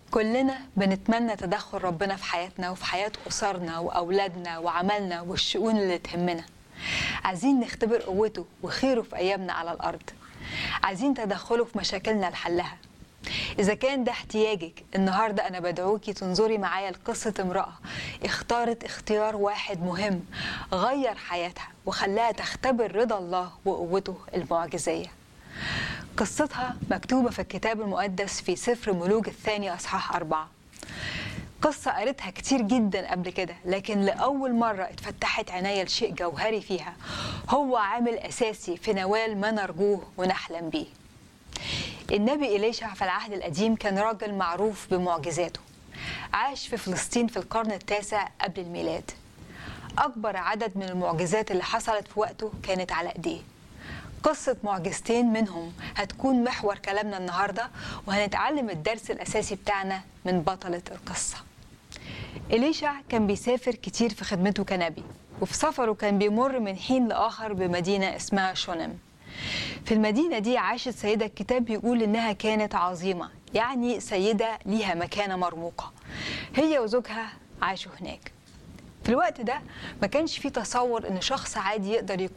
كلنا بنتمنى تدخل ربنا في حياتنا وفي حياة أسرنا وأولادنا وعملنا والشؤون اللي تهمنا عايزين نختبر قوته وخيره في أيامنا على الأرض عايزين تدخله في مشاكلنا لحلها إذا كان ده احتياجك النهاردة أنا بدعوكي تنظري معايا لقصة امرأة اختارت اختيار واحد مهم غير حياتها وخلاها تختبر رضا الله وقوته المعجزية قصتها مكتوبة في الكتاب المقدس في سفر ملوك الثاني أصحاح أربعة قصة قريتها كتير جدا قبل كده لكن لأول مرة اتفتحت عينيا لشيء جوهري فيها هو عامل أساسي في نوال ما نرجوه ونحلم بيه النبي إليشع في العهد القديم كان راجل معروف بمعجزاته عاش في فلسطين في القرن التاسع قبل الميلاد أكبر عدد من المعجزات اللي حصلت في وقته كانت على إيديه قصة معجزتين منهم هتكون محور كلامنا النهاردة وهنتعلم الدرس الأساسي بتاعنا من بطلة القصة إليشع كان بيسافر كتير في خدمته كنبي وفي سفره كان بيمر من حين لآخر بمدينة اسمها شونم في المدينة دي عاشت سيدة الكتاب بيقول إنها كانت عظيمة يعني سيدة ليها مكانة مرموقة هي وزوجها عاشوا هناك في الوقت ده ما كانش في تصور إن شخص عادي يقدر يكون